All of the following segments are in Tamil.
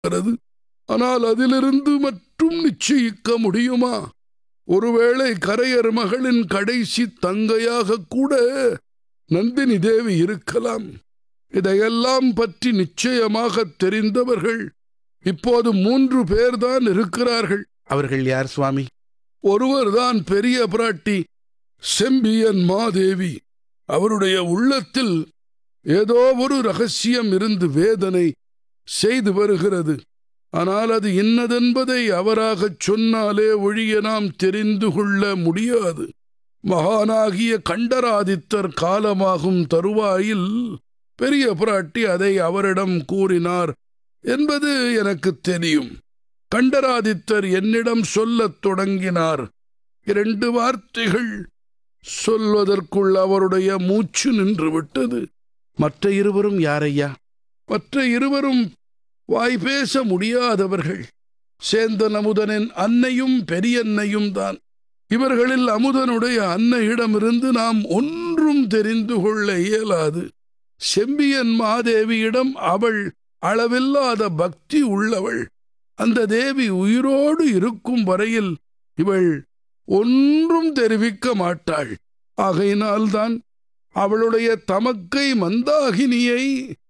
இருக்கிறது ஆனால் அதிலிருந்து மட்டும் நிச்சயிக்க முடியுமா ஒருவேளை கரையர் மகளின் கடைசி தங்கையாக கூட நந்தினி தேவி இருக்கலாம் இதையெல்லாம் பற்றி நிச்சயமாக தெரிந்தவர்கள் இப்போது மூன்று பேர்தான் இருக்கிறார்கள் அவர்கள் யார் சுவாமி ஒருவர்தான் பெரிய பிராட்டி செம்பியன் மாதேவி அவருடைய உள்ளத்தில் ஏதோ ஒரு ரகசியம் இருந்து வேதனை செய்து வருகிறது ஆனால் அது இன்னதென்பதை அவராகச் சொன்னாலே ஒழிய நாம் தெரிந்து கொள்ள முடியாது மகானாகிய கண்டராதித்தர் காலமாகும் தருவாயில் பெரிய பிராட்டி அதை அவரிடம் கூறினார் என்பது எனக்கு தெரியும் கண்டராதித்தர் என்னிடம் சொல்லத் தொடங்கினார் இரண்டு வார்த்தைகள் சொல்வதற்குள் அவருடைய மூச்சு நின்று விட்டது மற்ற இருவரும் யாரையா மற்ற இருவரும் வாய் பேச முடியாதவர்கள் சேந்தன் அமுதனின் அன்னையும் பெரியன்னையும் தான் இவர்களில் அமுதனுடைய அன்னையிடமிருந்து நாம் ஒன்றும் தெரிந்து கொள்ள இயலாது செம்பியன் மாதேவியிடம் அவள் அளவில்லாத பக்தி உள்ளவள் அந்த தேவி உயிரோடு இருக்கும் வரையில் இவள் ஒன்றும் தெரிவிக்க மாட்டாள் ஆகையினால்தான் அவளுடைய தமக்கை மந்தாகினியை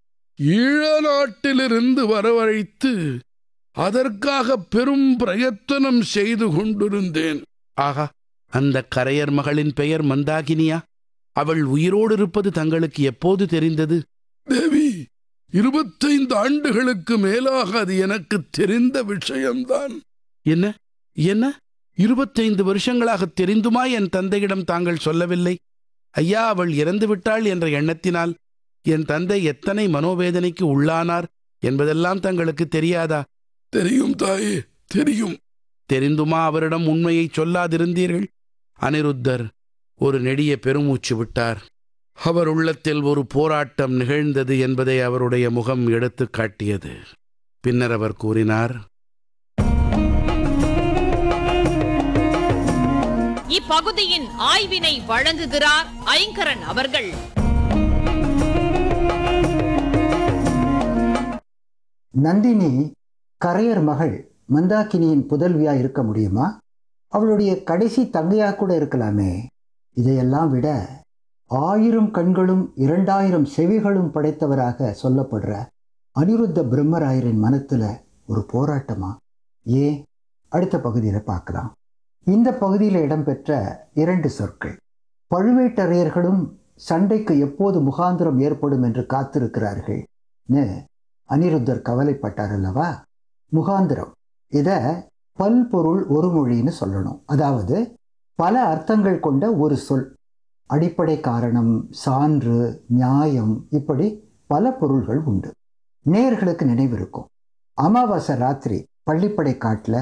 ஈழ நாட்டிலிருந்து வரவழைத்து அதற்காக பெரும் பிரயத்தனம் செய்து கொண்டிருந்தேன் ஆகா அந்த கரையர் மகளின் பெயர் மந்தாகினியா அவள் உயிரோடு இருப்பது தங்களுக்கு எப்போது தெரிந்தது தேவி இருபத்தைந்து ஆண்டுகளுக்கு மேலாக அது எனக்கு தெரிந்த விஷயம்தான் என்ன என்ன இருபத்தைந்து வருஷங்களாக தெரிந்துமா என் தந்தையிடம் தாங்கள் சொல்லவில்லை ஐயா அவள் இறந்து விட்டாள் என்ற எண்ணத்தினால் என் தந்தை எத்தனை மனோவேதனைக்கு உள்ளானார் என்பதெல்லாம் தங்களுக்கு தெரியாதா தெரியும் தாயே தெரியும் தெரிந்துமா அவரிடம் உண்மையை சொல்லாதிருந்தீர்கள் அனிருத்தர் ஒரு நெடிய பெருமூச்சு விட்டார் அவர் உள்ளத்தில் ஒரு போராட்டம் நிகழ்ந்தது என்பதை அவருடைய முகம் எடுத்துக் காட்டியது பின்னர் அவர் கூறினார் இப்பகுதியின் ஆய்வினை வழங்குகிறார் ஐங்கரன் அவர்கள் நந்தினி கரையர் மகள் மந்தாக்கினியின் புதல்வியா இருக்க முடியுமா அவளுடைய கடைசி தங்கையா கூட இருக்கலாமே இதையெல்லாம் விட ஆயிரம் கண்களும் இரண்டாயிரம் செவிகளும் படைத்தவராக சொல்லப்படுற அனிருத்த பிரம்மராயரின் மனத்துல ஒரு போராட்டமா ஏன் அடுத்த பகுதியில் பார்க்கலாம் இந்த பகுதியில் இடம்பெற்ற இரண்டு சொற்கள் பழுவேட்டரையர்களும் சண்டைக்கு எப்போது முகாந்திரம் ஏற்படும் என்று காத்திருக்கிறார்கள் அனிருத்தர் கவலைப்பட்டார் அல்லவா முகாந்திரம் இத பல்பொருள் ஒரு மொழின்னு சொல்லணும் அதாவது பல அர்த்தங்கள் கொண்ட ஒரு சொல் அடிப்படை காரணம் சான்று நியாயம் இப்படி பல பொருள்கள் உண்டு நேர்களுக்கு நினைவிருக்கும் அமாவாசை ராத்திரி பள்ளிப்படை காட்டில்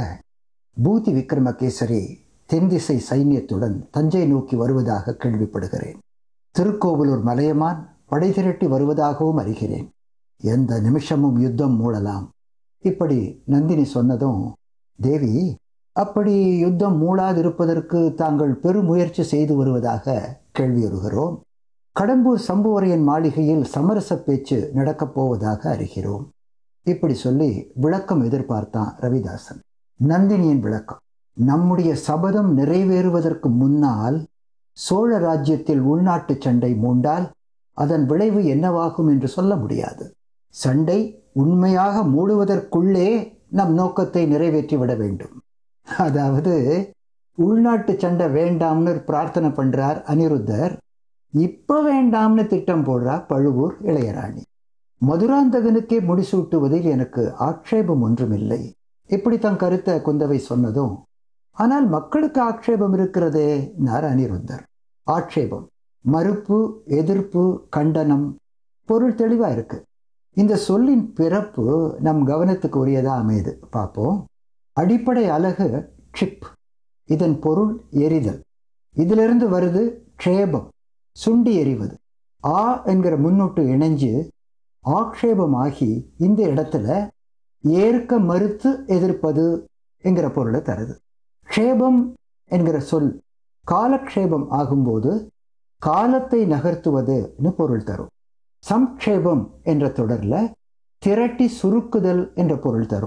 பூதி விக்ரமகேசரி தென்திசை சைன்யத்துடன் தஞ்சை நோக்கி வருவதாக கேள்விப்படுகிறேன் திருக்கோவிலூர் மலையமான் படை திரட்டி வருவதாகவும் அறிகிறேன் எந்த நிமிஷமும் யுத்தம் மூடலாம் இப்படி நந்தினி சொன்னதும் தேவி அப்படி யுத்தம் மூடாதிருப்பதற்கு தாங்கள் பெருமுயற்சி செய்து வருவதாக கேள்வியுறுகிறோம் கடம்பூர் சம்புவரையன் மாளிகையில் சமரச பேச்சு நடக்கப் போவதாக அறிகிறோம் இப்படி சொல்லி விளக்கம் எதிர்பார்த்தான் ரவிதாசன் நந்தினியின் விளக்கம் நம்முடைய சபதம் நிறைவேறுவதற்கு முன்னால் சோழ ராஜ்யத்தில் உள்நாட்டு சண்டை மூண்டால் அதன் விளைவு என்னவாகும் என்று சொல்ல முடியாது சண்டை உண்மையாக மூடுவதற்குள்ளே நம் நோக்கத்தை நிறைவேற்றிவிட வேண்டும் அதாவது உள்நாட்டு சண்டை வேண்டாம்னு பிரார்த்தனை பண்றார் அனிருத்தர் இப்ப வேண்டாம்னு திட்டம் போடுறார் பழுவூர் இளையராணி மதுராந்தகனுக்கே முடிசூட்டுவதில் எனக்கு ஆட்சேபம் ஒன்றுமில்லை இப்படி தன் கருத்தை குந்தவை சொன்னதும் ஆனால் மக்களுக்கு ஆட்சேபம் இருக்கிறதே நார் அனிருத்தர் ஆட்சேபம் மறுப்பு எதிர்ப்பு கண்டனம் பொருள் தெளிவா இருக்கு இந்த சொல்லின் பிறப்பு நம் கவனத்துக்கு உரியதா அமையுது பார்ப்போம் அடிப்படை அலகு ட்ரிப் இதன் பொருள் எரிதல் இதிலிருந்து வருது க்ஷேபம் சுண்டி எறிவது ஆ என்கிற முன்னொட்டு இணைஞ்சு ஆக்ஷேபமாகி இந்த இடத்துல ஏற்க மறுத்து எதிர்ப்பது என்கிற பொருளை தருது க்ஷேபம் என்கிற சொல் காலக்ஷேபம் ஆகும்போது காலத்தை நகர்த்துவதுன்னு பொருள் தரும் சம்க்ஷேபம் என்ற தொடர்ல திரட்டி சுருக்குதல் என்ற பொருள் தரும்